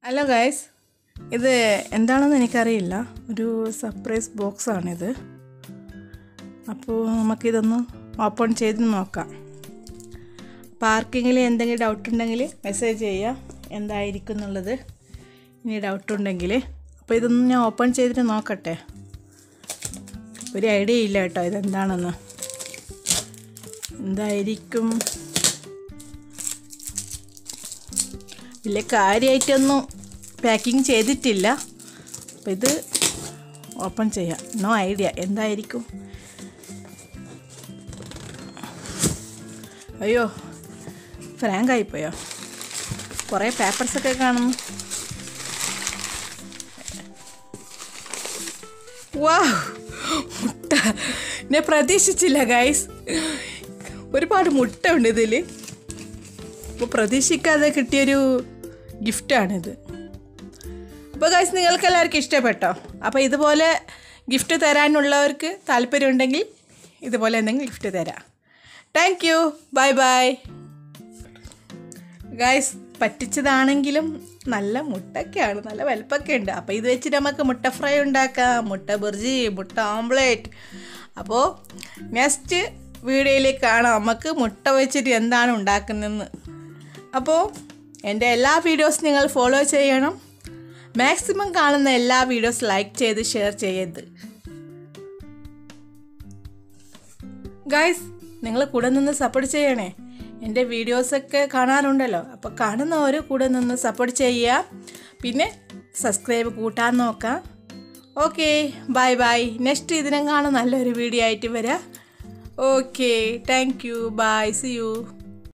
hello guys ഇത് എന്താണെന്ന് എനിക്കറിയില്ല ഒരു സർപ്രൈസ് ബോക്സാണിത് അപ്പോൾ നമുക്കിതൊന്ന് ഓപ്പൺ ചെയ്ത് നോക്കാം അപ്പോൾ ആർക്കെങ്കിലും എന്തെങ്കിലും ഡൗട്ട് ഉണ്ടെങ്കിൽ മെസ്സേജ് ചെയ്യാം എന്തായിരിക്കും എന്നുള്ളത് ഇനി ഡൗട്ട് ഉണ്ടെങ്കിൽ അപ്പോൾ ഇതൊന്ന് ഞാൻ ഓപ്പൺ ചെയ്തിട്ട് നോക്കട്ടെ ഒരു ഐഡിയ ഇല്ല കേട്ടോ ഇതെന്താണെന്ന് എന്തായിരിക്കും വലിയ കാര്യമായിട്ടൊന്നും പാക്കിങ് ചെയ്തിട്ടില്ല അപ്പം ഇത് ഓപ്പൺ ചെയ്യാം നോ ഐഡിയ എന്തായിരിക്കും അയ്യോ ഫ്രാങ്ക് ആയിപ്പോയോ കുറേ പേപ്പർസൊക്കെ കാണുന്നു വാ മുട്ട ഞാൻ പ്രതീക്ഷിച്ചില്ല ഗൈസ് ഒരുപാട് മുട്ട ഉണ്ട് ഇതിൽ അപ്പോൾ പ്രതീക്ഷിക്കാതെ കിട്ടിയൊരു ഗിഫ്റ്റാണിത് അപ്പോൾ ഗൈസ് നിങ്ങൾക്ക് എല്ലാവർക്കും ഇഷ്ടപ്പെട്ടോ അപ്പോൾ ഇതുപോലെ ഗിഫ്റ്റ് തരാനുള്ളവർക്ക് താല്പര്യമുണ്ടെങ്കിൽ ഇതുപോലെ എന്തെങ്കിലും ഗിഫ്റ്റ് തരാം thank you bye bye guys പറ്റിച്ചതാണെങ്കിലും നല്ല മുട്ടൊക്കെയാണ് നല്ല വലുപ്പമൊക്കെ ഉണ്ട് അപ്പോൾ ഇത് വെച്ചിട്ട് നമുക്ക് മുട്ട ഫ്രൈ ഉണ്ടാക്കാം മുട്ട ബുർജി മുട്ട ഓംലേറ്റ് അപ്പോൾ നെക്സ്റ്റ് വീഡിയോയിൽ കാണാം നമുക്ക് മുട്ട വെച്ചിട്ട് എന്താണ് ഉണ്ടാക്കുന്നതെന്ന് അപ്പോൾ എൻ്റെ എല്ലാ വീഡിയോസ് നിങ്ങൾ ഫോളോ ചെയ്യണം മാക്സിമം കാണുന്ന എല്ലാ വീഡിയോസ് ലൈക്ക് ചെയ്ത് ഷെയർ ചെയ്യരുത് ഗൈസ് നിങ്ങൾ കൂടെ നിന്ന് സപ്പോർട്ട് ചെയ്യണേ എൻ്റെ വീഡിയോസൊക്കെ കാണാറുണ്ടല്ലോ അപ്പോൾ കാണുന്നവർ കൂടെ നിന്ന് സപ്പോർട്ട് ചെയ്യുക പിന്നെ സബ്സ്ക്രൈബ് കൂട്ടാൻ നോക്കാം ഓക്കെ ബൈ ബൈ നെക്സ്റ്റ് ഇതിനെങ്ങാണ് നല്ലൊരു വീഡിയോ ആയിട്ട് വരാം okay thank you bye see U